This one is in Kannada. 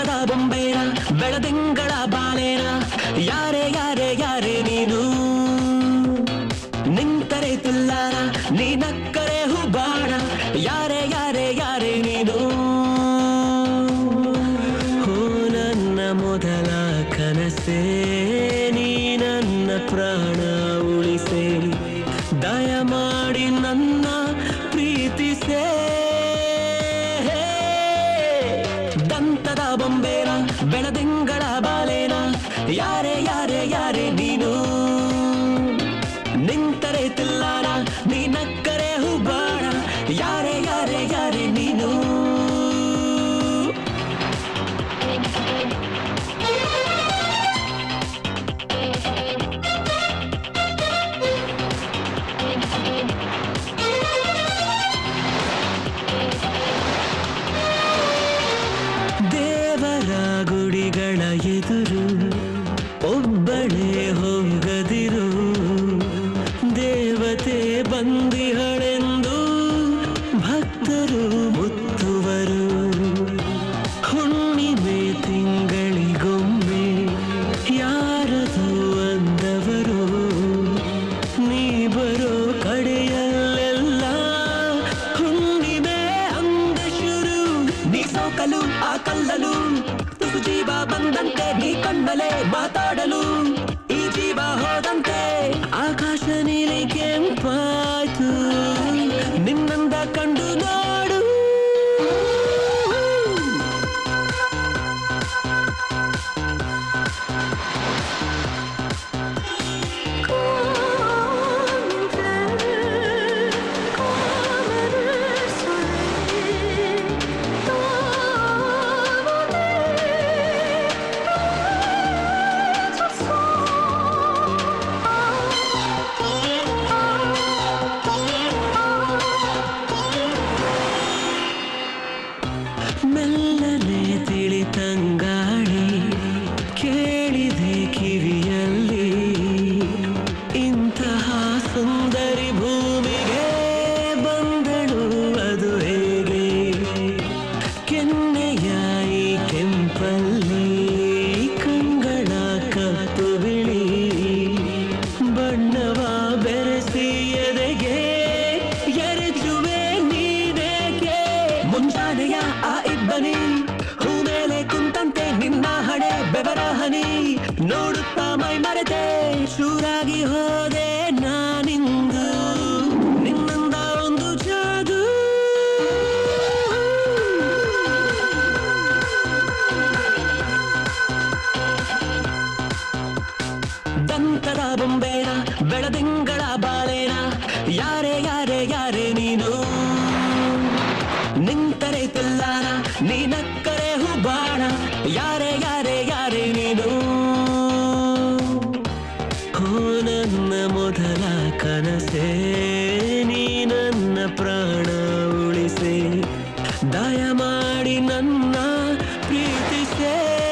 ದಂತದ ಬೊಂಬೆನ ಬೆಳದಿಂಗಳ ಬಾಲೇನ ಯಾರೇ ಯಾರೇ ಯಾರೇ ನೀನು ನಿಂತರೆ ತಿಲ್ಲಾರ ನೀನಕ್ಕರೆ ಹುಬ್ಬಾಣ ಯಾರೇ ಯಾರೇ ಯಾರೇ ನೀನು ಹೋ ನನ್ನ ಮೊದಲ ಕನಸೇ ನೀ ನನ್ನ ಪ್ರಾಣ ಉಳಿಸೆ ದಯಮಾಡಿ ನನ್ನ ಪ್ರೀತಿಸೇ ದಂತದ ಬೊಂಬೇನ ಬೆಳದಿಂಗಳ ಬಾಲೇನ ಯಾರೇ ಯಾರೇ ಯಾರೇ ನೀನು ನಿಂತರೆ ತಿಲ್ಲಾರ ನೀನಕ್ಕರೆ ಹುಬ್ಬಾಣ ಯಾರೇ ಯಾರೇ ಯಾರೇ ನೀನು ದೇವರ ಗುಡಿಗಳ ಎದುರು ಒಬ್ಬಳೇ ಹೋಗದಿರು ದೇವತೆ ಬಂದಿಹಳೆಂದು ಭಕ್ತರು ಮುತ್ತುವರು ಹುಣ್ಣಿಮೆ ತಿಂಗಳಿಗೊಮ್ಮೆ ಯಾರದು ಅಂದವರು ನೀ ಬರೋ ಕಡೆಯಲ್ಲೆಲ್ಲ ಹುಣ್ಣಿಮೆ ಅಂದ ಶುರು ನೀ ಸೋಕಲು ಆ ಕಲ್ಲಲು ತುಸು ಜೀವ ಬಂದಂತೆ ನೀ ಕಣ್ಣಲೆ ಮಾತಾಡಲು ಈ ಜೀವ ಹೋದಂತೆ ಆಕಾಶ ನೀಲಿ ಕೆಂಪಾಯ್ತು ನಿನ್ನಂದ ಕಂಡು ನೋಡು ಮೆಲ್ಲನೆ ತಿಳಿತಂಗಾಳಿ ಕೇಳಿದೆ ಕಿವಿಯಲ್ಲಿ ಇಂತಹ ಸುಂದರಿ ಭೂಮಿಗೆ ಬಂದಳು ಅದು ಹೇಗೆ ಕೆನ್ನೆಯ ಈ ಕೆಂಪಲ್ಲಿ ಕಂಗಳ ಕಪ್ಪು ಬಿಳಿ ಬಣ್ಣವ ಬೆರೆಸಿ ಎದೆಗೆ ಎರಚುವೆ ನೀನೇಕೆ ಮುಂಜಾನೆಯ ಆ ಇಬ್ಬನಿ ಹೂ ಮೇಲೆ ಕುಂತಂತೆ ನಿನ್ನ ಹಣೆ ಬೆವರ ಹನಿ ನೋಡುತ್ತಾ ಮೈ ಮರೆತೆ ಶೂರಾಗಿ ಹೋದೆ ನಾನಿಂದು ನಿನ್ನಿಂದ ಒಂದು ಜಾದು ದಂತದ ಬೊಂಬೇನ ಬೆಳದಿಂಗಳ ಬಾಲೇನ ಯಾರೇ ಯಾರೇ ಯಾರೇ ನೀನು ನಿಂತರೆ ತಿಲ್ಲಾರ ನೀನಕ್ಕರೆ ಹುಬ್ಬಾಣ ಯಾರೇ ಯಾರೇ ಯಾರೇ ನೀನು ಹೋ ನನ್ನ ಮೊದಲ ಕನಸೇ ನೀ ನನ್ನ ಪ್ರಾಣ ಉಳಿಸೆ ದಯಮಾಡಿ ನನ್ನ ಪ್ರೀತಿಸೇ